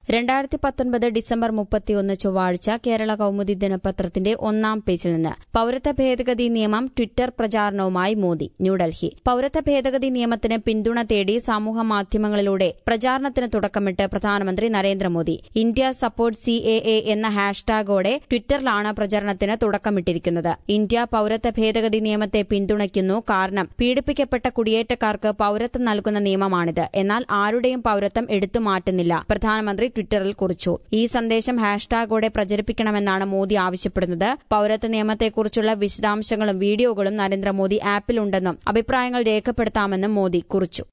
രണ്ടായിരത്തി പത്തൊൻപത് ഡിസംബർ മുപ്പത്തിയൊന്ന് ചൊവ്വാഴ്ച കേരള കൌമുദി ദിനപത്രത്തിന്റെ ഒന്നാം പേജിൽ നിന്ന് പൌരത്വ ഭേദഗതി നിയമം ട്വിറ്റർ പ്രചാരണവുമായി മോദി ന്യൂഡൽഹി പൌരത്വ ഭേദഗതി നിയമത്തിന് പിന്തുണ തേടി സമൂഹ മാധ്യമങ്ങളിലൂടെ പ്രചാരണത്തിന് തുടക്കമിട്ട് പ്രധാനമന്ത്രി Narendra Modi India support C A A എന്ന ഹാഷ്ടാഗോടെ ട്വിറ്ററിലാണ് പ്രചരണത്തിന് തുടക്കമിട്ടിരിക്കുന്നത് ഇന്ത്യ പൌരത്വ ഭേദഗതി നിയമത്തെ പിന്തുണയ്ക്കുന്നു കാരണം പീഡിപ്പിക്കപ്പെട്ട കുടിയേറ്റക്കാർക്ക് പൌരത്വം നൽകുന്ന നിയമമാണിത് എന്നാൽ ആരുടെയും പൌരത്വം എടുത്തു മാറ്റുന്നില്ല പ്രധാനമന്ത്രി ട്വിറ്ററിൽ കുറിച്ചു ഈ സന്ദേശം ഹാഷ്ടാഗോടെ പ്രചരിപ്പിക്കണമെന്നാണ് മോദി ആവശ്യപ്പെടുന്നത് പൌരത്വ നിയമത്തെക്കുറിച്ചുള്ള വിശദാംശങ്ങളും വീഡിയോകളും നരേന്ദ്രമോദി ആപ്പിലുണ്ടെന്നും അഭിപ്രായങ്ങൾ രേഖപ്പെടുത്താമെന്നും മോദി കുറിച്ചു